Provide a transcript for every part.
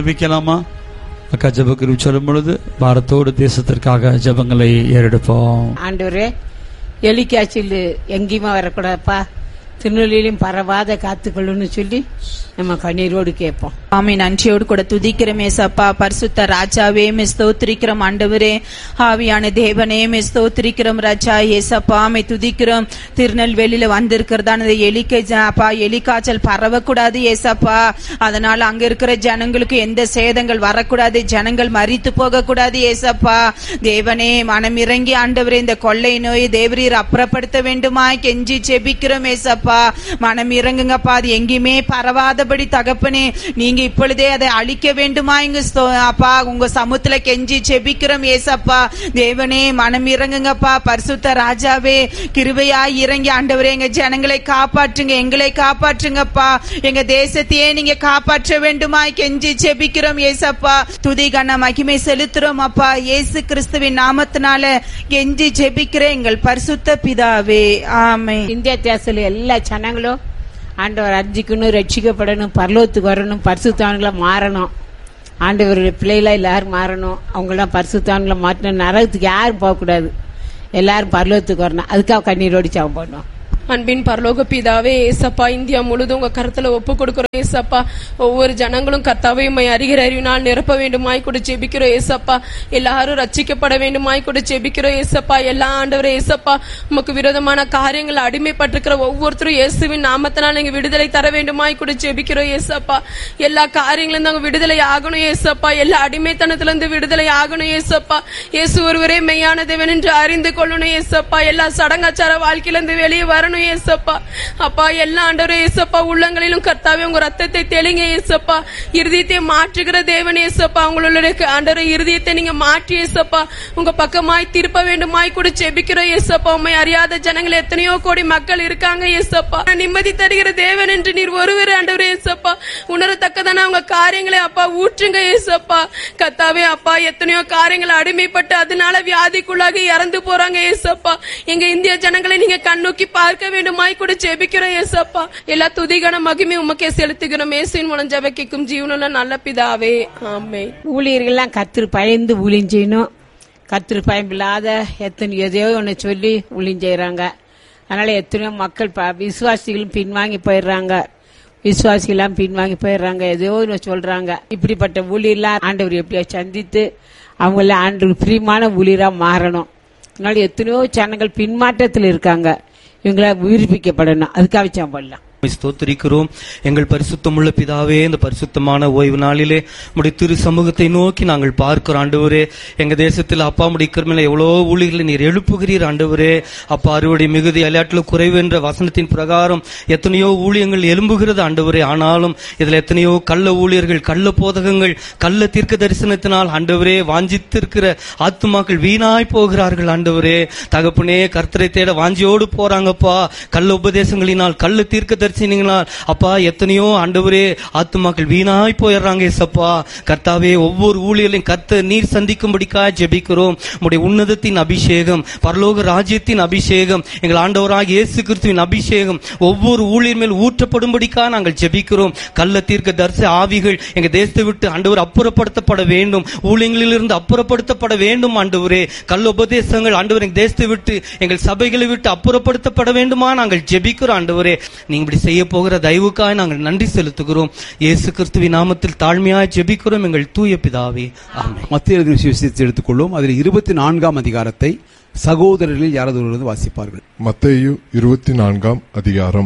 ஜெபிக்கலாமா அக்கா ஜெபக்குரு சொல்லும் பொழுது பாரத்தோடு தேசத்திற்காக ஜெபங்களை ஏறெடுப்போம் ஆண்டவரே எலிக்காய்ச்சல் எங்கேயுமே வரக்கூடாதுப்பா திருநெல்வேலியிலும் பரவாத காத்துக்கொள்ளுன்னு சொல்லி நம்ம கண்ணீரோடு கேட்போம் ஆமே நன்றியோடு கூட துதிக்கிறோம் ஏசப்பா பரிசுத்த ராஜாவே மே ஸ்தோத்திரிக்கிறோம் ஆண்டவரே ஆவியான தேவனே மே ஸ்தோத்திரிக்கிறோம் ராஜா ஏசப்பா மே துதிக்கிறோம் திருநெல்வேலியில வந்திருக்கிறதான இந்த எலிக்கை ஜ- அப்பா எலிக்காய்ச்சல் பரவக்கூடாது ஏசப்பா அதனால அங்க இருக்கிற ஜனங்களுக்கு எந்த சேதங்கள் வரக்கூடாது ஜனங்கள் மறித்து போகக்கூடாது ஏசப்பா தேவனே மனமிறங்கி ஆண்டவரே இந்த கொள்ளை நோய் தேவரீர் அப்புறப்படுத்த வேண்டுமா கெஞ்சி செபிக்கிறோம் ஏசப்பா மனம் இறங்குங்கப்பா அது எங்கேயுமே பரவாதபடி தகப்பனே நீங்க இப்பொழுதே அதை அழிக்க வேண்டுமா இங்க ஸ்தோ- அப்பா உங்க சமுத்துல கெஞ்சி செபிக்கிறோம் ஏசப்பா தேவனே மனம் இறங்குங்கப்பா பரிசுத்த ராஜாவே கிருபையா இறங்கி ஆண்டவரே எங்க ஜனங்களை காப்பாற்றுங்க எங்களை காப்பாற்றுங்கப்பா எங்க தேசத்தையே நீங்க காப்பாற்ற வேண்டுமா கெஞ்சி செபிக்கிறோம் ஏசப்பா துதி கன மகிமை செலுத்துறோம் அப்பா இயேசு கிறிஸ்துவின் நாமத்தினால கெஞ்சி ஜெபிக்கிற எங்கள் பரிசுத்த பிதாவே ஆமே இந்திய தேசத்துல எல்லா ஜனங்களும் ஆண்டவர் அர்ஜிக்கணும் ரட்சிக்கப்படணும் பரலோகத்துக்கு வரணும் பரிசுத்தான்களை மாறணும் ஆண்டவருடைய பிள்ளைகளா எல்லாரும் மாறணும் அவங்களாம் பரிசுத்தான்களை மாற்றணும் நரகத்துக்கு யாரும் போகக்கூடாது எல்லாரும் பரலோகத்துக்கு வரணும் அதுக்காக கண்ணீரோடு சாவம் பண்ணுவோம் அன்பின் பரலோக பிதாவே ஏசப்பா இந்தியா முழுதும் உங்க கருத்துல ஒப்பு கொடுக்கிறோம் ஏசப்பா ஒவ்வொரு ஜனங்களும் கர்த்தாவே உம்மை அறிகிற அறிவினால் நிரப்ப வேண்டுமாய் கூட ஜெபிக்கிறோம் ஏசப்பா எல்லாரும் ரட்சிக்கப்பட வேண்டுமாய் கூட ஜெபிக்கிறோம் ஏசப்பா எல்லா ஆண்டவரே ஏசப்பா உமக்கு விரோதமான காரியங்கள் அடிமைப்பட்டிருக்கிற ஒவ்வொருத்தரும் இயேசுவின் நாமத்தினால் நீங்க விடுதலை தர வேண்டுமாய் கூட ஜெபிக்கிறோம் ஏசப்பா எல்லா காரியங்களும் நாங்க விடுதலை ஆகணும் ஏசப்பா எல்லா அடிமைத்தனத்துல இருந்து விடுதலை ஆகணும் ஏசப்பா இயேசு ஒருவரே மெய்யான தேவன் என்று அறிந்து கொள்ளணும் ஏசப்பா எல்லா சடங்காச்சார வாழ்க்கையில இருந்து வெளியே வரணும் ஏசப்பா அப்பா எல்லா ஆண்டவரே ஏசப்பா உள்ளங்களிலும் கர்த்தாவே உங்க ரத்தத்தை தெளிங்க ஏசப்பா இருதயத்தை மாற்றுகிற தேவன் ஏசப்பா உங்களுடைய ஆண்டவரே இருதயத்தை நீங்க மாற்றி ஏசப்பா உங்க பக்கமாய் திருப்ப வேண்டுமாய் கூட செபிக்கிறோம் ஏசப்பா உண்மை அறியாத ஜனங்கள் எத்தனையோ கோடி மக்கள் இருக்காங்க ஏசப்பா நிம்மதி தருகிற தேவன் என்று நீர் ஒருவர் ஆண்டவரே ஏசப்பா உணரத்தக்கதான உங்க காரியங்களை அப்பா ஊற்றுங்க ஏசப்பா கத்தாவே அப்பா எத்தனையோ காரியங்கள் அடிமைப்பட்டு அதனால வியாதிக்குள்ளாகி இறந்து போறாங்க ஏசப்பா எங்க இந்திய ஜனங்களை நீங்க கண்ணோக்கி பார்க்க வேண்டுமாய் கூட ஜெபிக்கிறோம் ஏசப்பா எல்லா துதிகன மகிமை உமக்கே செலுத்துகிறோம் இயேசுவின் மூலம் ஜெபிக்கும் ஜீவனுள்ள நல்ல பிதாவே ஆமென் ஊழியர்கள்லாம் கத்திர பயந்து ஊழியம் செய்யணும் கத்திர பயமில்லாத எத்தனை எதையோ ஒன்று சொல்லி ஊழியம் செய்கிறாங்க அதனால எத்தனையோ மக்கள் ப- விசுவாசிகளும் பின்வாங்கி போயிடுறாங்க விசுவாசிகளாம் பின்வாங்கி போயிடுறாங்க எதையோ ஒன்று சொல்றாங்க இப்படிப்பட்ட ஊழியர்லாம் ஆண்டவர் எப்படியா சந்தித்து அவங்கள ஆண்டவர் பிரியமான ஊழியராக மாறணும் அதனால எத்தனையோ ஜனங்கள் பின்மாற்றத்தில் இருக்காங்க இவங்கள உயிர்ப்பிக்கப்படணும் அதுக்காக வச்சா பண்ணலாம் உம்மை ஸ்தோத்திரிக்கிறோம் எங்கள் பரிசுத்தமுள்ள பிதாவே இந்த பரிசுத்தமான ஓய்வு நாளிலே உடைய திரு சமூகத்தை நோக்கி நாங்கள் பார்க்கிறோம் ஆண்டவரே எங்க தேசத்தில் அப்பா முடிக்கிறமையில எவ்வளோ ஊழியர்களை நீர் எழுப்புகிறீர் ஆண்டவரே அப்பா அறுவடை மிகுதி அலையாட்டில் குறைவு என்ற வசனத்தின் பிரகாரம் எத்தனையோ ஊழியங்கள் எழும்புகிறது ஆண்டவரே ஆனாலும் இதுல எத்தனையோ கள்ள ஊழியர்கள் கள்ள போதகங்கள் கள்ள தீர்க்க தரிசனத்தினால் ஆண்டவரே வாஞ்சித்திருக்கிற ஆத்துமாக்கள் வீணாய் போகிறார்கள் ஆண்டவரே தகப்பனே கர்த்தரை தேட வாஞ்சியோடு போறாங்கப்பா கள்ள உபதேசங்களினால் கள்ள தீர்க்க தரிசனங்களால் அப்பா எத்தனையோ ஆண்டவரே ஆத்துமாக்கள் வீணாய் போயிடுறாங்க ஏசப்பா கர்த்தாவே ஒவ்வொரு ஊழியர்களையும் கர்த்தர் நீர் சந்திக்கும்படிக்கா ஜெபிக்கிறோம் உடைய உன்னதத்தின் அபிஷேகம் பரலோக ராஜ்யத்தின் அபிஷேகம் எங்கள் ஆண்டவராக இயேசு கிறிஸ்துவின் அபிஷேகம் ஒவ்வொரு ஊழியர் மேல் ஊற்றப்படும்படிக்கா நாங்கள் ஜெபிக்கிறோம் கள்ள தீர்க்க தரிச ஆவிகள் எங்க தேசத்தை விட்டு ஆண்டவர் அப்புறப்படுத்தப்பட வேண்டும் ஊழியங்களிலிருந்து அப்புறப்படுத்தப்பட வேண்டும் ஆண்டவரே கள்ள உபதேசங்கள் ஆண்டவர் எங்க தேசத்தை விட்டு எங்கள் சபைகளை விட்டு அப்புறப்படுத்தப்பட வேண்டுமா நாங்கள் ஜெபிக்கிறோம் ஆண்டவரே நீங்க இப்படி செய்ய போகிற தயவுக்காக நாங்கள் நன்றி செலுத்துகிறோம் இயேசு கிறிஸ்துவின் நாமத்தில் தாழ்மையாய் ஜெபிக்கிறோம் எங்கள் தூய பிதாவே ஆமென் மத்திய எழுதின விசேஷத்தை எடுத்துக்கொள்வோம் அதில் இருபத்தி நான்காம் அதிகாரத்தை சகோதரர்களில் யாராவது ஒருவர் வந்து வாசிப்பார்கள் மத்தேயு இருபத்தி நான்காம் அதிகாரம்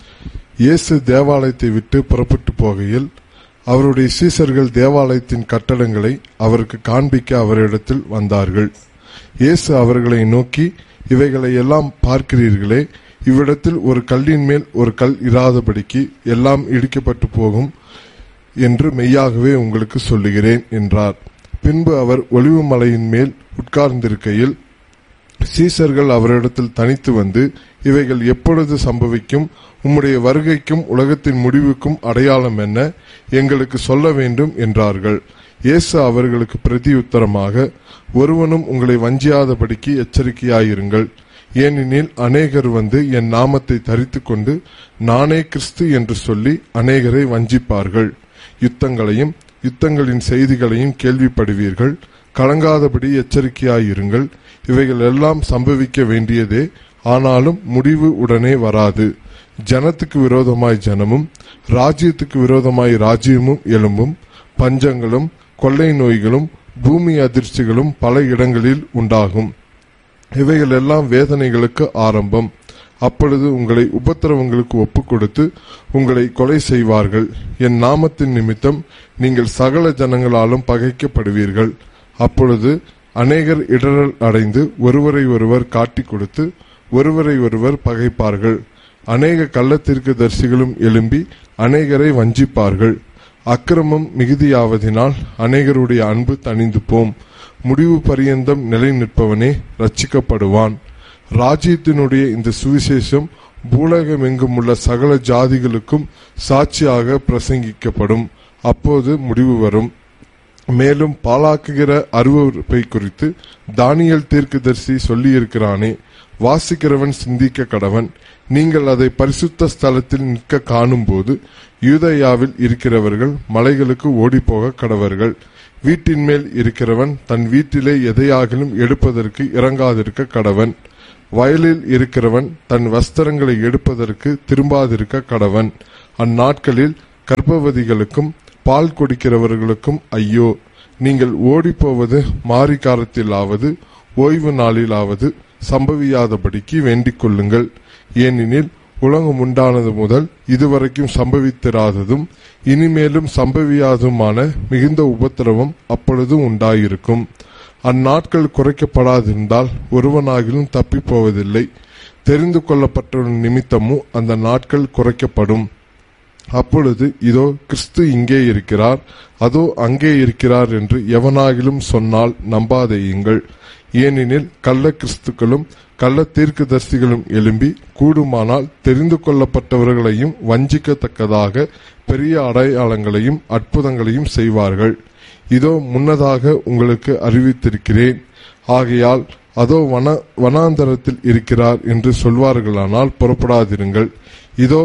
இயேசு தேவாலயத்தை விட்டு புறப்பட்டு போகையில் அவருடைய சீசர்கள் தேவாலயத்தின் கட்டடங்களை அவருக்கு காண்பிக்க அவரிடத்தில் வந்தார்கள் இயேசு அவர்களை நோக்கி இவைகளை எல்லாம் பார்க்கிறீர்களே இவ்விடத்தில் ஒரு கல்லின் மேல் ஒரு கல் இராதபடிக்கு எல்லாம் இடிக்கப்பட்டு போகும் என்று மெய்யாகவே உங்களுக்கு சொல்லுகிறேன் என்றார் பின்பு அவர் ஒளிவு மலையின் மேல் உட்கார்ந்திருக்கையில் சீசர்கள் அவரிடத்தில் தனித்து வந்து இவைகள் எப்பொழுது சம்பவிக்கும் உம்முடைய வருகைக்கும் உலகத்தின் முடிவுக்கும் அடையாளம் என்ன எங்களுக்கு சொல்ல வேண்டும் என்றார்கள் இயேசு அவர்களுக்கு பிரதியுத்தரமாக ஒருவனும் உங்களை வஞ்சியாதபடிக்கு எச்சரிக்கையாயிருங்கள் ஏனெனில் அநேகர் வந்து என் நாமத்தை தரித்துக் கொண்டு நானே கிறிஸ்து என்று சொல்லி அநேகரை வஞ்சிப்பார்கள் யுத்தங்களையும் யுத்தங்களின் செய்திகளையும் கேள்விப்படுவீர்கள் கலங்காதபடி எச்சரிக்கையாயிருங்கள் இவைகள் எல்லாம் சம்பவிக்க வேண்டியதே ஆனாலும் முடிவு உடனே வராது ஜனத்துக்கு விரோதமாய் ஜனமும் ராஜ்யத்துக்கு விரோதமாய் ராஜ்யமும் எழும்பும் பஞ்சங்களும் கொள்ளை நோய்களும் பூமி அதிர்ச்சிகளும் பல இடங்களில் உண்டாகும் இவைகள் எல்லாம் வேதனைகளுக்கு ஆரம்பம் அப்பொழுது உங்களை உபத்திரவங்களுக்கு ஒப்புக் கொடுத்து உங்களை கொலை செய்வார்கள் என் நாமத்தின் நிமித்தம் நீங்கள் சகல ஜனங்களாலும் பகைக்கப்படுவீர்கள் அப்பொழுது அநேகர் இடரல் அடைந்து ஒருவரை ஒருவர் காட்டிக் கொடுத்து ஒருவரை ஒருவர் பகைப்பார்கள் அநேக கள்ளத்திற்கு தரிசிகளும் எழும்பி அநேகரை வஞ்சிப்பார்கள் அக்கிரமம் மிகுதியாவதினால் அநேகருடைய அன்பு தணிந்து போம் முடிவு பரியந்தம் நிலை நிற்பவனே ரட்சிக்கப்படுவான் ராஜ்யத்தினுடைய இந்த சுவிசேஷம் பூலகமெங்கும் உள்ள சகல ஜாதிகளுக்கும் சாட்சியாக பிரசங்கிக்கப்படும் அப்போது முடிவு வரும் மேலும் பாலாக்குகிற அருவருப்பை குறித்து தானியல் தீர்க்கதரிசி சொல்லியிருக்கிறானே வாசிக்கிறவன் சிந்திக்க கடவன் நீங்கள் அதை பரிசுத்த ஸ்தலத்தில் நிற்க காணும்போது யூதயாவில் இருக்கிறவர்கள் மலைகளுக்கு ஓடிப்போக கடவர்கள் வீட்டின் மேல் இருக்கிறவன் தன் வீட்டிலே எதையாகிலும் எடுப்பதற்கு இறங்காதிருக்க கடவன் வயலில் இருக்கிறவன் தன் வஸ்திரங்களை எடுப்பதற்கு திரும்பாதிருக்க கடவன் அந்நாட்களில் கர்ப்பவதிகளுக்கும் பால் கொடுக்கிறவர்களுக்கும் ஐயோ நீங்கள் ஓடிப்போவது மாரிகாரத்திலாவது ஓய்வு நாளிலாவது சம்பவியாதபடிக்கு வேண்டிக் கொள்ளுங்கள் ஏனெனில் உலகம் உண்டானது முதல் இதுவரைக்கும் சம்பவித்திராததும் இனிமேலும் சம்பவியாதுமான மிகுந்த உபத்திரவம் அப்பொழுது உண்டாயிருக்கும் அந்நாட்கள் குறைக்கப்படாதிருந்தால் ஒருவனாகிலும் தப்பிப் போவதில்லை தெரிந்து கொள்ளப்பட்ட நிமித்தமும் அந்த நாட்கள் குறைக்கப்படும் அப்பொழுது இதோ கிறிஸ்து இங்கே இருக்கிறார் அதோ அங்கே இருக்கிறார் என்று எவனாகிலும் சொன்னால் நம்பாதேயுங்கள் ஏனெனில் கள்ள கிறிஸ்துக்களும் கள்ள தீர்க்கதரிசிகளும் எழும்பி கூடுமானால் தெரிந்து கொள்ளப்பட்டவர்களையும் வஞ்சிக்கத்தக்கதாக பெரிய அடையாளங்களையும் அற்புதங்களையும் செய்வார்கள் இதோ முன்னதாக உங்களுக்கு அறிவித்திருக்கிறேன் ஆகையால் அதோ வன வனாந்தரத்தில் இருக்கிறார் என்று சொல்வார்களானால் புறப்படாதிருங்கள் இதோ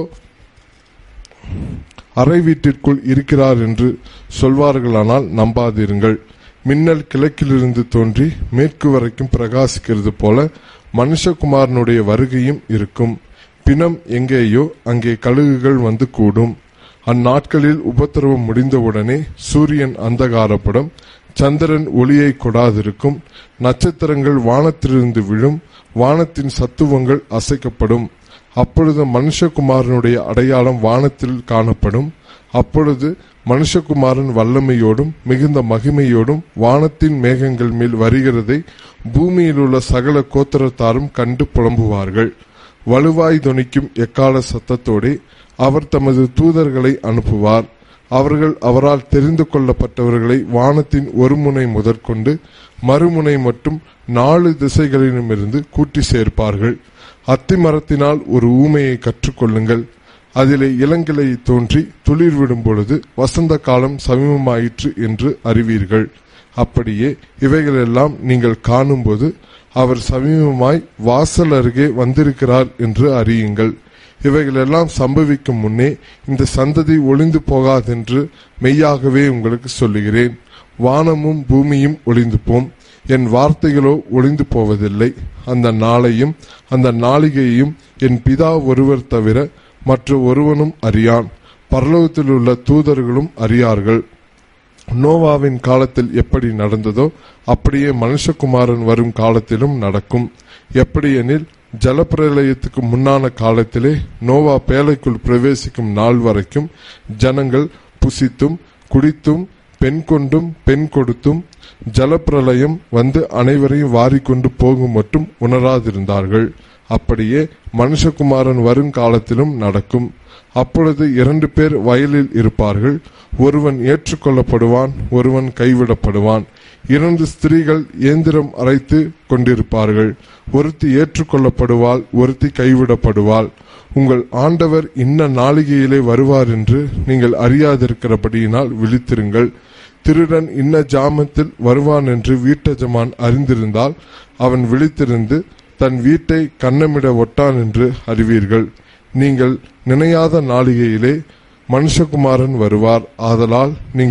அறை வீட்டிற்குள் இருக்கிறார் என்று சொல்வார்களானால் நம்பாதிருங்கள் மின்னல் கிழக்கிலிருந்து தோன்றி மேற்கு வரைக்கும் பிரகாசிக்கிறது போல மனுஷகுமாரனுடைய வருகையும் இருக்கும் பிணம் எங்கேயோ அங்கே கழுகுகள் வந்து கூடும் அந்நாட்களில் உபத்திரவம் முடிந்தவுடனே சூரியன் அந்தகாரப்படும் சந்திரன் ஒளியை கொடாதிருக்கும் நட்சத்திரங்கள் வானத்திலிருந்து விழும் வானத்தின் சத்துவங்கள் அசைக்கப்படும் அப்பொழுது மனுஷகுமாரனுடைய அடையாளம் வானத்தில் காணப்படும் அப்பொழுது மனுஷகுமாரன் வல்லமையோடும் மிகுந்த மகிமையோடும் வானத்தின் மேகங்கள் மேல் வருகிறதை பூமியில் உள்ள சகல கோத்திரத்தாரும் கண்டு புலம்புவார்கள் வலுவாய் தொனிக்கும் எக்கால சத்தத்தோடே அவர் தமது தூதர்களை அனுப்புவார் அவர்கள் அவரால் தெரிந்து கொள்ளப்பட்டவர்களை வானத்தின் ஒரு முனை முதற்கொண்டு மறுமுனை மட்டும் நாலு திசைகளிலுமிருந்து கூட்டி சேர்ப்பார்கள் அத்திமரத்தினால் ஒரு ஊமையை கற்றுக்கொள்ளுங்கள் அதிலே இளங்கிளை தோன்றி துளிர் விடும் பொழுது வசந்த காலம் சமீபமாயிற்று என்று அறிவீர்கள் அப்படியே இவைகளெல்லாம் நீங்கள் காணும்போது அவர் சமீபமாய் வாசல் அருகே வந்திருக்கிறார் என்று அறியுங்கள் இவைகளெல்லாம் சம்பவிக்கும் முன்னே இந்த சந்ததி ஒளிந்து போகாதென்று மெய்யாகவே உங்களுக்கு சொல்லுகிறேன் வானமும் பூமியும் ஒளிந்து போம் என் வார்த்தைகளோ ஒளிந்து போவதில்லை அந்த நாளையும் அந்த நாளிகையையும் என் பிதா ஒருவர் தவிர மற்ற ஒருவனும் அறியான் பரலோகத்தில் உள்ள தூதர்களும் அறியார்கள் நோவாவின் காலத்தில் எப்படி நடந்ததோ அப்படியே மனுஷகுமாரன் வரும் காலத்திலும் நடக்கும் எப்படியெனில் ஜலப்பிரளயத்துக்கு முன்னான காலத்திலே நோவா பேழைக்குள் பிரவேசிக்கும் நாள் வரைக்கும் ஜனங்கள் புசித்தும் குடித்தும் பெண் கொண்டும் பெண் கொடுத்தும் ஜலப்பிரளயம் வந்து அனைவரையும் வாரிக்கொண்டு போகும் மட்டும் உணராதிருந்தார்கள் அப்படியே மனுஷகுமாரன் வருங்காலத்திலும் நடக்கும் அப்பொழுது இரண்டு பேர் வயலில் இருப்பார்கள் ஒருவன் ஏற்றுக்கொள்ளப்படுவான் ஒருவன் கைவிடப்படுவான் இரண்டு ஸ்திரீகள் இயந்திரம் அரைத்து கொண்டிருப்பார்கள் ஒருத்தி ஏற்றுக்கொள்ளப்படுவாள் ஒருத்தி கைவிடப்படுவாள் உங்கள் ஆண்டவர் இன்ன நாளிகையிலே வருவார் என்று நீங்கள் அறியாதிருக்கிறபடியினால் விழித்திருங்கள் திருடன் இன்ன ஜாமத்தில் வருவான் என்று வீட்டஜமான் அறிந்திருந்தால் அவன் விழித்திருந்து தன் வீட்டை கண்ணமிட ஒட்டான் என்று அறிவீர்கள் நீங்கள் நினையாத நாளிகையிலே மனுஷகுமாரன் வருவார் ஆதலால் நீங்கள்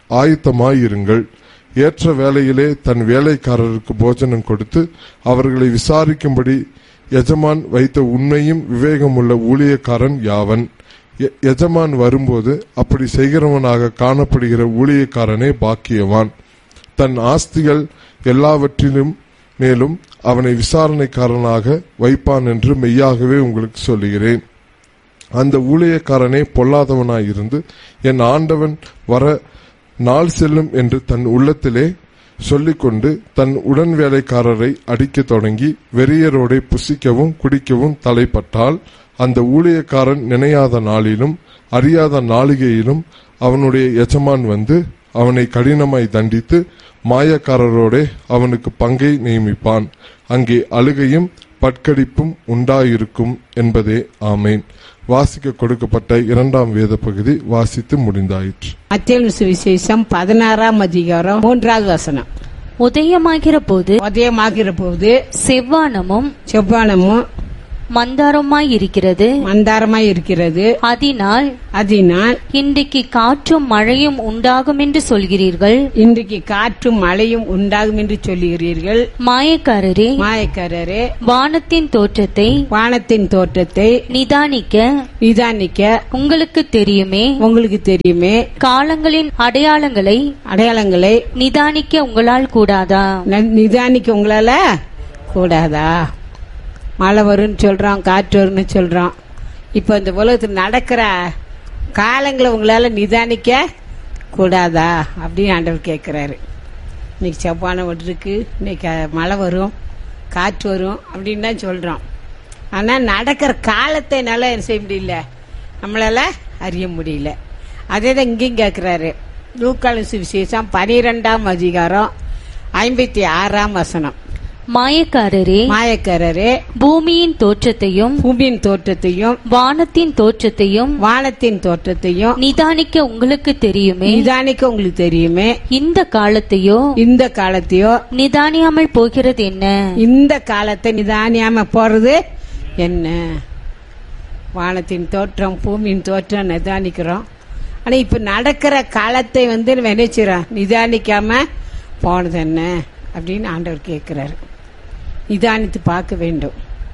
ஆயத்தமாயிருங்கள் ஏற்ற வேளையிலே தன் வேலைக்காரருக்கு போஜனம் கொடுத்து அவர்களை விசாரிக்கும்படி எஜமான் வைத்த உண்மையும் விவேகமுள்ள ஊழியக்காரன் யாவன் எ- எஜமான் வரும்போது அப்படி செய்கிறவனாக காணப்படுகிற ஊழியக்காரனே பாக்கியவான் தன் ஆஸ்திகள் எல்லாவற்றிலும் மேலும் அவனை விசாரணைக்காரனாக வைப்பான் என்று மெய்யாகவே உங்களுக்கு சொல்லுகிறேன் அந்த ஊழியக்காரனே பொல்லாதவனாயிருந்து என் ஆண்டவன் வர நாள் செல்லும் என்று தன் உள்ளத்திலே சொல்லிக்கொண்டு தன் உடன் வேலைக்காரரை அடிக்கத் தொடங்கி வெறியரோடே புசிக்கவும் குடிக்கவும் தலைப்பட்டால் அந்த ஊழியக்காரன் நினையாத நாளிலும் அறியாத நாளிகையிலும் அவனுடைய எஜமான் வந்து அவனை கடினமாய் தண்டித்து மாயக்காரரோடே அவனுக்கு பங்கை நியமிப்பான் அங்கே அழுகையும் பட்கடிப்பும் உண்டாயிருக்கும் என்பதே ஆமேன் வாசிக்க கொடுக்கப்பட்ட இரண்டாம் வேத பகுதி வாசித்து முடிந்தாயிற்று மத்திய சுவிசேஷம் பதினாறாம் அதிகாரம் மூன்றாவது வசனம் உதயமாகிற போது உதயமாகிற போது செவ்வானமும் செவ்வானமும் மந்தாரமாய் இருக்கிறது மந்தாரமாய் இருக்கிறது அதனால் அதனால் இன்றைக்கு காற்றும் மழையும் உண்டாகும் என்று சொல்கிறீர்கள் இன்றைக்கு காற்றும் மழையும் உண்டாகும் என்று சொல்லுகிறீர்கள் மாயக்காரரே மாயக்காரரே வானத்தின் தோற்றத்தை வானத்தின் தோற்றத்தை நிதானிக்க நிதானிக்க உங்களுக்கு தெரியுமே உங்களுக்கு தெரியுமே காலங்களின் அடையாளங்களை அடையாளங்களை நிதானிக்க உங்களால் கூடாதா ந- நிதானிக்க உங்களால கூடாதா மழை வரும்னு சொல்றோம் காற்று வரும்னு சொல்றோம் இப்போ இந்த உலகத்தில் நடக்கிற காலங்களை உங்களால நிதானிக்க கூடாதா அப்படின்னு ஆண்டவர் கேட்குறாரு இன்னைக்கு செவ்வானை இருக்கு இன்னைக்கு அஹ், மழை வரும் காற்று வரும் அப்படின்னு தான் சொல்றோம் ஆனால் நடக்கிற காலத்தை என்னால் என்ன செய்ய முடியல நம்மளால அறிய முடியல அதே தான் இங்கேயும் கேட்குறாரு லூக்காலு சுவிசேஷம் பனிரெண்டாம் அதிகாரம் ஐம்பத்தி ஆறாம் வசனம் மாயக்காரரே மாயக்காரரே பூமியின் தோற்றத்தையும் பூமியின் தோற்றத்தையும் வானத்தின் தோற்றத்தையும் வானத்தின் தோற்றத்தையும் நிதானிக்க உங்களுக்கு தெரியுமே நிதானிக்க உங்களுக்கு தெரியுமே இந்த காலத்தையோ இந்த காலத்தையோ நிதானியாமல் போகிறது என்ன இந்த காலத்தை நிதானியாம போறது என்ன வானத்தின் தோற்றம் பூமியின் தோற்றம் நிதானிக்கிறோம் ஆனா இப்ப நடக்கிற காலத்தை வந்து நம்ம என்ன செய்றோம் நிதானிக்காம போனது என்ன அப்படின்னு ஆண்டவர் கேட்கிறாரு நிதானித்து பார்க்க வேண்டும்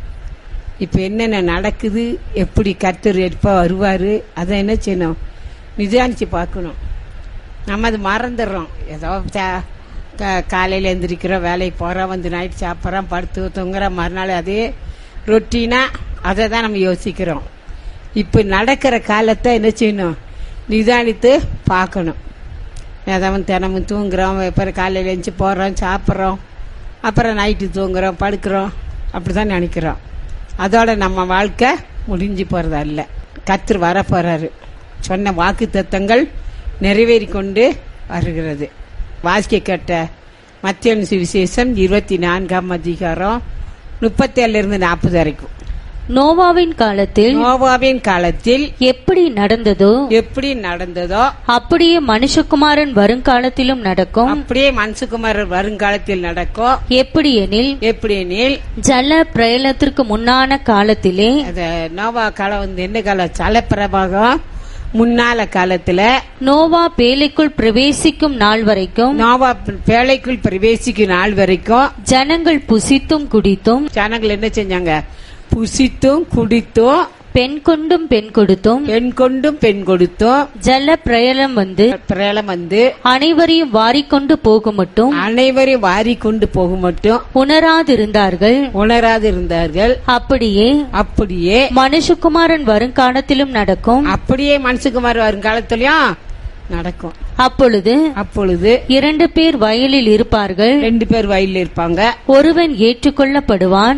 இப்ப என்னென்ன நடக்குது எப்படி கர்த்தர் எப்ப வருவாரு அதை என்ன செய்யணும் நிதானிச்சு பார்க்கணும் நம்ம அது மறந்துடுறோம் ஏதோ தே- கா- காலையில எந்திரிக்கிறோம் வேலைக்கு போறோம் வந்து நைட் சாப்பிட்றோம் படுத்து தூங்குறோம் மறுநாள் அதே ரொட்டீனா அதை தான் நம்ம யோசிக்கிறோம் இப்போ நடக்கிற காலத்தை என்ன செய்யணும் நிதானித்து பார்க்கணும் ஏதாவது தினமும் தூங்குறோம் அப்புறம் காலையில் எழுந்துச்சி போகிறோம் சாப்பிட்றோம் அப்புறம் நைட்டு தூங்குறோம் படுக்கிறோம் அப்படி தான் நினைக்கிறோம் அதோட நம்ம வாழ்க்கை முடிஞ்சு போகிறதா இல்லை கர்த்தர் வர போகிறாரு சொன்ன வாக்கு தத்தங்கள் நிறைவேறி கொண்டு வருகிறது வாசிக்க கேட்ட மத்திய சுவிசேஷம் இருபத்தி நான்காம் அதிகாரம் முப்பத்தேழுல இருந்து நாற்பது வரைக்கும் நோவாவின் காலத்தில் நோவாவின் காலத்தில் எப்படி நடந்ததோ எப்படி நடந்ததோ அப்படியே மனுஷகுமாரன் வருங்காலத்திலும் நடக்கும் அப்படியே மனசுகுமாரர் வருங்காலத்தில் நடக்கும் எப்படி எனில் எப்படி எனில் ஜல பிரயலத்திற்கு முன்னான காலத்திலே அந்த நோவா காலம் வந்து என்ன காலம் சலப்பிரபாகம் முன்னால காலத்துல நோவா பேலைக்குள் பிரவேசிக்கும் நாள் வரைக்கும் நோவா பேழைக்குள் பிரவேசிக்கும் நாள் வரைக்கும் ஜனங்கள் புசித்தும் குடித்தும் ஜனங்கள் என்ன செஞ்சாங்க புசித்தும் குடித்தும் பெண் கொண்டும் பெண் கொடுத்தும் பெண் கொண்டும் பெண் கொடுத்தும் ஜல பிரயலம் வந்து பிரேலம் வந்து அனைவரையும் வாரிக்கொண்டு போகும் மட்டும் அனைவரையும் வாரி கொண்டு போக மட்டும் உணராதிருந்தார்கள் உணராது இருந்தார்கள் அப்படியே அப்படியே மனுஷகுமாரன் வருங்காலத்திலும் நடக்கும் அப்படியே மனசுக்குமார் வருங்காலத்திலயும் நடக்கும் அப்பொழுது அப்பொழுது இரண்டு பேர் வயலில் இருப்பார்கள் ரெண்டு பேர் வயலில் இருப்பாங்க ஒருவன் ஏற்றுக்கொள்ளப்படுவான்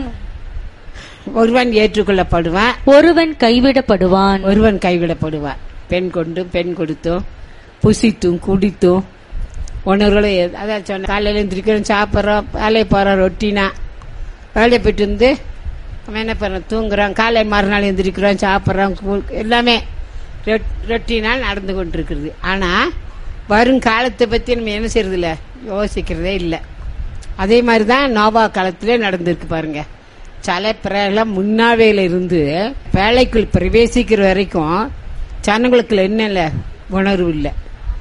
ஒருவன் ஏற்றுக்கொள்ளப்படுவான் ஒருவன் கைவிடப்படுவான் ஒருவன் கைவிடப்படுவான் பெண் கொண்டும் பெண் கொடுத்தும் புசித்தும் குடித்தும் உணர்வுகளும் எ- அதான் சொன்ன காலையில் எழுந்திரிக்கிறோம் சாப்பிட்றோம் வேலையை போகிறோம் ரொட்டினா வேலையை போயிட்டு வந்து அவன் என்ன பண்ணுறோம் தூங்குறோம் காலை மறுநாள் எந்திரிக்கிறோம் சாப்பிட்றோம் கு- எல்லாமே ரொட்- ரொட்டினால் நடந்து கொண்டிருக்கிறது ஆனால் வருங்காலத்தை பற்றி நம்ம என்ன செய்யறதில்ல யோசிக்கிறதே இல்லை அதே மாதிரி தான் நோவா காலத்திலே நடந்திருக்கு பாருங்க சில பிறலாம் முன்னாவேல இருந்து வேலைக்குள் பிரவேசிக்கிற வரைக்கும் ஜனங்களுக்கு என்ன இல்லை உணர்வு இல்லை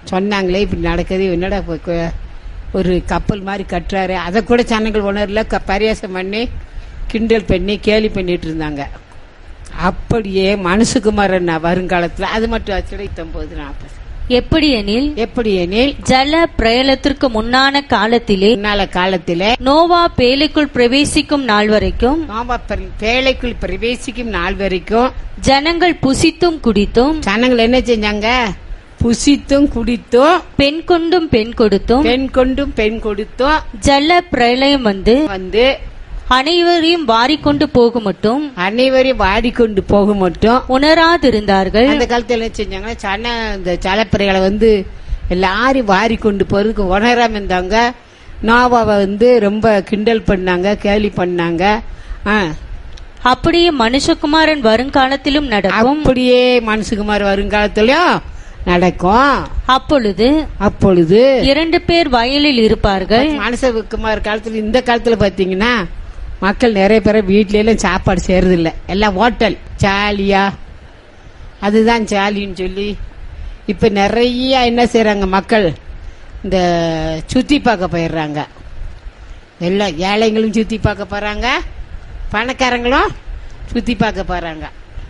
சொன்னாங்களே இப்படி நடக்குது என்னடா இப்ப கு- ஒரு கப்பல் மாதிரி கட்டுறாரு அதை கூட ஜனங்கள் உணரல க- பரியாசம் பண்ணி கிண்டல் பண்ணி கேலி பண்ணிட்டு இருந்தாங்க அப்படியே மனசுக்குமாரன் வருங்காலத்துல அது மட்டும் அச்சடித்தொன்பது நாற்பது எப்படி எனில் எப்படி எனில் ஜல பிரயலத்திற்கு முன்னான காலத்திலே முன்னால காலத்திலே நோவா பேலைக்குள் பிரவேசிக்கும் நாள் வரைக்கும் நோபா பேழைக்குள் பிரவேசிக்கும் நாள் வரைக்கும் ஜனங்கள் புசித்தும் குடித்தும் ஜனங்கள் என்ன செஞ்சாங்க புசித்தும் குடித்தும் பெண் கொண்டும் பெண் கொடுத்தும் பெண் கொண்டும் பெண் கொடுத்தும் ஜல பிரளயம் வந்து வந்து அனைவரையும் வாரிக்கொண்டு போகும் மட்டும் அனைவரையும் வாடிக்கொண்டு போக மட்டும் உணராதிருந்தார்கள் அந்த காலத்துல என்ன செஞ்சாங்கன்னா சன இந்த சலப்பிரைகளை வந்து எல்லாரையும் வாரி கொண்டு போறதுக்கு உணராம இருந்தாங்க நோவாவை வந்து ரொம்ப கிண்டல் பண்ணாங்க கேலி பண்ணாங்க ஆ, அப்படியே மனுஷகுமாரன் வருங்காலத்திலும் நடக்கும் அப்படியே மனசுக்குமார் வருங்காலத்திலயும் நடக்கும் அப்பொழுது அப்பொழுது இரண்டு பேர் வயலில் இருப்பார்கள் மனசுக்குமார் காலத்துல இந்த காலத்துல பாத்தீங்கன்னா மக்கள் நிறைய பேர் வீட்ல எல்லாம் சாப்பாடு செய்யறது இல்ல எல்லாம் ஹோட்டல் ஜாலியா அதுதான் ஜாலின்னு சொல்லி இப்ப நிறைய என்ன செய்றாங்க மக்கள் இந்த சுத்தி பார்க்க போயிடுறாங்க எல்லா ஏழைங்களும் சுத்தி பார்க்க போறாங்க பணக்காரங்களும் சுத்தி பார்க்க போறாங்க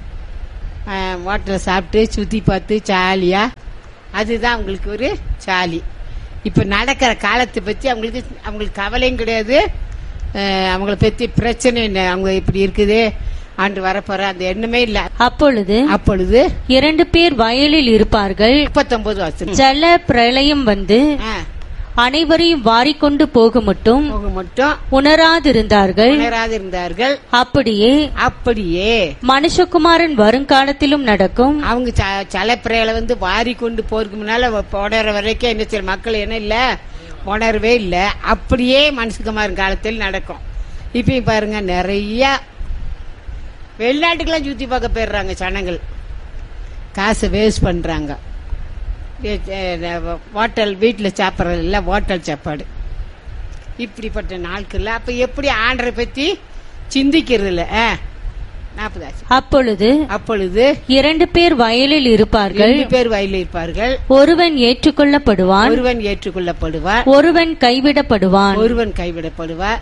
ஹோட்டலில் சாப்பிட்டு சுத்தி பார்த்து ஜாலியா அதுதான் அவங்களுக்கு ஒரு ஜாலி இப்ப நடக்கிற காலத்தை பத்தி அவங்களுக்கு அவங்களுக்கு கவலையும் கிடையாது அஹ், அவங்கள பத்தி பிரச்சனை என்ன அவங்க இப்படி இருக்குது ஆண்டு வரப்போற அந்த எண்ணமே இல்ல அப்பொழுது அப்பொழுது இரண்டு பேர் வயலில் இருப்பார்கள் முப்பத்தொன்பது வருஷம் ஜல பிரளயம் வந்து அனைவரையும் வாரிக்கொண்டு போகும் மட்டும் போக மட்டும் உணராதிருந்தார்கள் உணராது இருந்தார்கள் அப்படியே அப்படியே மனுஷகுமாரன் வருங்காலத்திலும் நடக்கும் அவங்க ச- சலப்பிரையில வந்து வாரி கொண்டு போறதுக்கு முன்னால உணர வரைக்கும் என்ன செய்ய மக்கள் என்ன இல்ல உணரவே இல்ல அப்படியே மனசுக்குமார் காலத்தில் நடக்கும் இப்பயும் பாருங்க நிறைய வெளிநாட்டுக்கெல்லாம் சுத்தி பார்க்க போயிடுறாங்க ஜனங்கள் காசை வேஸ்ட் பண்றாங்க ஹோட்டல் வீட்டில் சாப்பிட்றது இல்ல ஹோட்டல் சாப்பாடு இப்படிப்பட்ட நாட்கள்ல அப்ப எப்படி ஆண்டரை பத்தி சிந்திக்கிறது இல்ல நாற்பதாச்சு அப்பொழுது அப்பொழுது இரண்டு பேர் வயலில் இருப்பார்கள் ரெண்டு பேர் வயலில் இருப்பார்கள் ஒருவன் ஏற்றுக்கொள்ளப்படுவான் ஒருவன் ஏற்றுக்கொள்ளப்படுவார் ஒருவன் கைவிடப்படுவான் ஒருவன் கைவிடப்படுவார்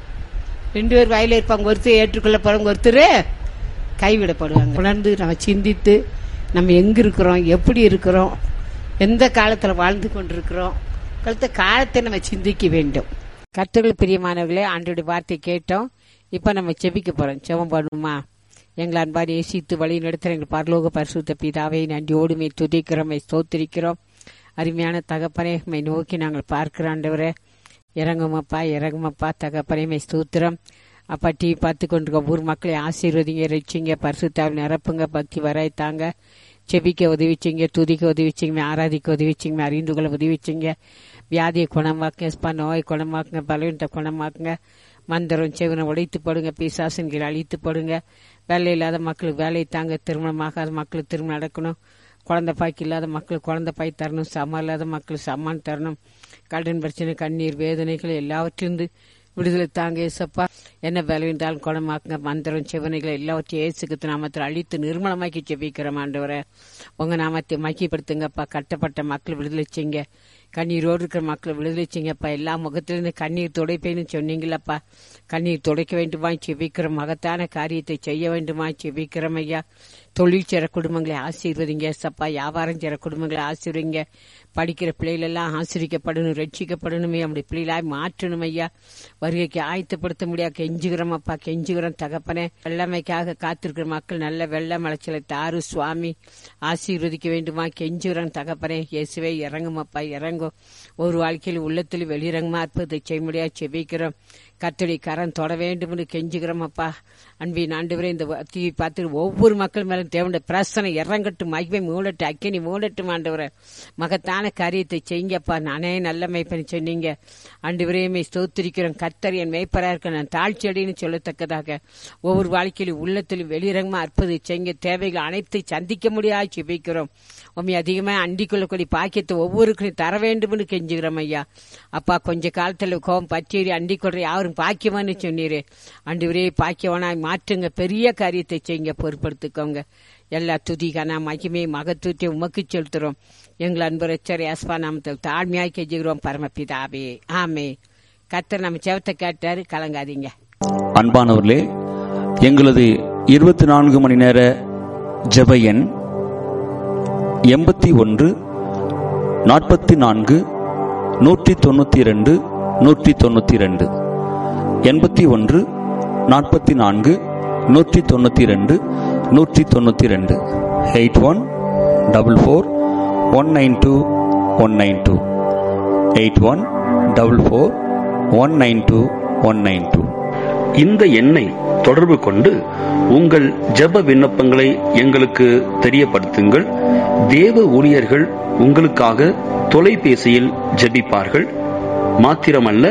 ரெண்டு பேர் வயலில் இருப்பாங்க ஒருத்தர் ஏற்றுக்கொள்ளப்படுவாங்க ஒருத்தர் கைவிடப்படுவாங்க உணர்ந்து நம்ம சிந்தித்து நம்ம எங்க இருக்கிறோம் எப்படி இருக்கிறோம் எந்த காலத்துல வாழ்ந்து கொண்டிருக்கிறோம் கழுத்த காலத்தை நம்ம சிந்திக்க வேண்டும் கர்த்தர்கள் பிரியமானவர்களே ஆண்டோடைய வார்த்தை கேட்டோம் இப்ப நம்ம செபிக்க போறோம் செபம் பண்ணுமா எங்களை அன்பாடி நேசித்து வழி நடத்துகிற எங்கள் பரலோக பரிசுத்த பிதாவை நன்றியோடு மே துதிக்கிறோம் மே ஸ்தோத்திரிக்கிறோம் அருமையான தகப்பனை மை நோக்கி நாங்கள் பார்க்கிறோம் ஆண்டவரே இறங்குமப்பா இறங்குமப்பா தகப்பனை மே ஸ்தோத்திரம் அப்பா டிவி பார்த்து கொண்டிருக்க ஊர் மக்களை ஆசீர்வதிங்க ரசிச்சிங்க பரிசுத்தாவில் நிரப்புங்க பக்தி வராய்த்தாங்க செபிக்க உதவிச்சிங்க துதிக்க உதவிச்சிங்க ஆராதிக்க உதவிச்சிங்க அறிந்து கொள்ள உதவிச்சிங்க வியாதியை குணமாக்குங்க ஸ்பா நோயை குணமாக்குங்க பலவீனத்தை குணமாக்குங்க மந்திரம் செவனை உடைத்து படுங்க பிசாசன்கள் அழித்து படுங்க வேலை இல்லாத மக்களுக்கு வேலை தாங்க திருமணமாகாத மக்களுக்கு திருமணம் நடக்கணும் குழந்தை பாய்க்கு இல்லாத மக்களுக்கு குழந்தை பாய் தரணும் சமம் இல்லாத மக்களுக்கு சமான் தரணும் கடன் பிரச்சனை கண்ணீர் வேதனைகள் எல்லாவற்றிலிருந்து விடுதலை தாங்க ஏசப்பா என்ன வேலை இருந்தாலும் குணமாக்குங்க மந்திரம் செவனைகளை எல்லாவற்றையும் ஏசுக்கு நாமத்தில் அழித்து நிர்மலமாக்கி செபிக்கிறோம் ஆண்டவரை உங்க நாமத்தை மக்கிப்படுத்துங்கப்பா கட்டப்பட்ட மக்கள் விடுதலை செய்யுங்க கண்ணீரோடு இருக்கிற மக்களை விடுதலை செய்யுங்கப்பா எல்லா முகத்திலிருந்து கண்ணீர் துடைப்பேன்னு சொன்னீங்களப்பா கண்ணீர் துடைக்க வேண்டுமா செபிக்கிறோம் மகத்தான காரியத்தை செய்ய வேண்டுமா செபிக்கிறோம் ஐயா தொழில் செய்கிற குடும்பங்களை ஆசீர்வதிங்க சப்பா வியாபாரம் செய்கிற குடும்பங்களை ஆசீர்வதிங்க படிக்கிற பிள்ளைகள் எல்லாம் ஆசிரிக்கப்படணும் ரட்சிக்கப்படணுமே அப்படி பிள்ளைகளாய் மாற்றணும் ஐயா வருகைக்கு ஆயத்தப்படுத்த முடியாது கெஞ்சுகிறோம் அப்பா கெஞ்சுகிறோம் தகப்பனே வெள்ளமைக்காக காத்திருக்கிற மக்கள் நல்ல வெள்ள மலைச்சலை தாரு சுவாமி ஆசீர்வதிக்க வேண்டுமா கெஞ்சுகிறோம் தகப்பனே இயேசுவே இறங்கும் அப்பா இறங்கும் ஒரு வாழ்க்கையில் உள்ளத்தில் வெளியிறங்குமா அற்புதத்தை செய்ய முடியாது செபிக்கிறோம் கத்தடி கரம் தொட வேண்டும் என்று கெஞ்சுகிறோம் அப்பா அன்பின் ஆண்டவரே இந்த தீவி பார்த்து ஒவ்வொரு மக்கள் மேலும் தேவனுடைய பிரசனை இறங்கட்டும் மகிமை மூடட்டும் அக்கினி மூடட்டும் ஆண்டவரே மகத்தான காரியத்தை செய்யுங்கப்பா நானே நல்ல மெய்ப்பனி சொன்னீங்க ஆண்டவரையுமே ஸ்தோத்திரிக்கிறோம் கத்தர் என் மெய்ப்பரா இருக்க நான் தாழ்ச்சியடின்னு சொல்லத்தக்கதாக ஒவ்வொரு வாழ்க்கையிலும் உள்ளத்திலும் வெளியிறங்கமா அற்புதத்தை செய்யுங்க தேவைகள் அனைத்து சந்திக்க முடியாது செபிக்கிறோம் உண்மை அதிகமா அண்டிக் கொள்ளக்கூடிய பாக்கியத்தை ஒவ்வொருக்கும் தர வேண்டும் என்று கெஞ்சுகிறோம் ஐயா அப்பா கொஞ்ச காலத்துல கோபம் பச்சேரி அண்டிக் கொள்ற யாரும் பாக்கியமான்னு சொன்னீரே ஆண்டவரே பாக்கியவனாய் மாற்றுங்க பெரிய காரியத்தை செய்யுங்க பொறுப்படுத்திக்கோங்க எல்லா துதிகான மகிமை மகத்துவத்தை உமக்கு செலுத்துறோம் எங்கள் அன்பு ரச்சர் யாஸ்பா நாமத்தில் தாழ்மையாய் கெஞ்சுகிறோம் பரமபிதாவே ஆமே கத்தர் நம்ம செவத்தை கேட்டாரு கலங்காதீங்க அன்பானவர்களே எங்களது இருபத்தி நான்கு மணி நேர ஜெப எண் எண்பத்தி ஒன்று நாற்பத்தி நான்கு நூற்றி தொண்ணூற்றி ரெண்டு நூற்றி தொண்ணூற்றி ரெண்டு எண்பத்தி ஒன்று நாற்பத்தி நான்கு நூற்றி தொண்ணூற்றி ரெண்டு நூற்றி தொண்ணூற்றி ரெண்டு eight one double four one nine two one nine two eight one double four one nine two one nine two இந்த எண்ணை தொடர்பு கொண்டு உங்கள் ஜெப விண்ணப்பங்களை எங்களுக்கு தெரியப்படுத்துங்கள் தேவ ஊழியர்கள் உங்களுக்காக தொலைபேசியில் ஜெபிப்பார்கள் மாத்திரமல்ல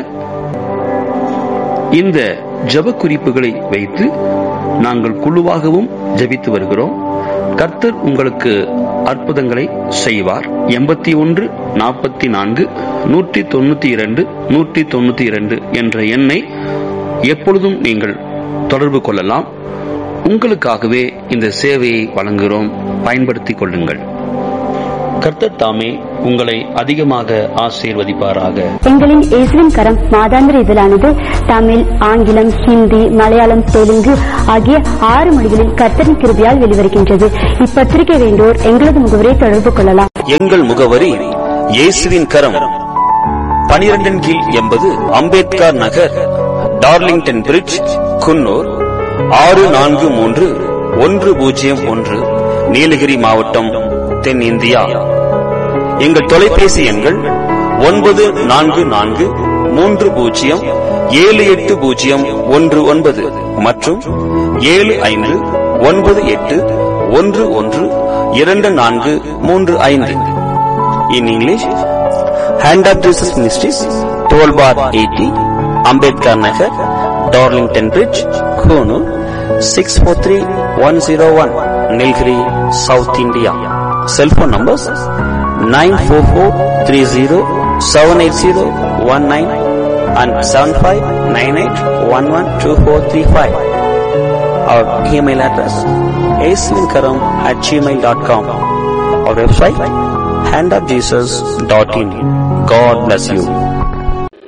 இந்த ஜெப குறிப்புகளை வைத்து நாங்கள் குழுவாகவும் ஜெபித்து வருகிறோம் கர்த்தர் உங்களுக்கு அற்புதங்களை செய்வார் எண்பத்தி ஒன்று நாற்பத்தி நான்கு நூற்றி தொண்ணூத்தி இரண்டு நூற்றி தொண்ணூத்தி இரண்டு என்ற எண்ணை எப்பொழுதும் நீங்கள் தொடர்பு கொள்ளலாம் உங்களுக்காகவே இந்த சேவையை வழங்குகிறோம் பயன்படுத்திக் கொள்ளுங்கள் கர்த்தர் தாமே உங்களை அதிகமாக ஆசீர்வதிப்பாராக எங்களின் இயேசுவின் கரம் மாதாந்திர இதழானது தமிழ் ஆங்கிலம் ஹிந்தி மலையாளம் தெலுங்கு ஆகிய ஆறு மொழிகளில் கர்த்தரின் கிருபையால் வெளிவருகின்றது இப்பத்திரிகை வேண்டோர் எங்களது முகவரை தொடர்பு கொள்ளலாம் எங்கள் முகவரி இயேசுவின் கரம் பனிரெண்டின் கீழ் எண்பது அம்பேத்கர் நகர் டார்லிங்டன் பிரிட்ஜ் குன்னூர் ஆறு நான்கு மூன்று ஒன்று பூஜ்ஜியம் ஒன்று நீலகிரி மாவட்டம் தென்னிந்தியா எங்கள் தொலைபேசி எண்கள் ஒன்பது நான்கு நான்கு மூன்று பூஜ்ஜியம் ஏழு எட்டு பூஜ்ஜியம் ஒன்று ஒன்பது மற்றும் ஏழு ஐந்து ஒன்பது எட்டு ஒன்று ஒன்று இரண்டு நான்கு மூன்று ஐந்து in English Hand of Jesus Ministries twelve bar eighty Ambedkar Nagar Darlington bridge Coonoor six four three one zero one Nilgiri South India cell phone numbers nine four four three zero seven eight zero one nine and seven five nine eight one one two four three five அவர் email address ஏஸ்லிங்கரம் at Gmail dot com அவர் website handofjesus.in. God bless you.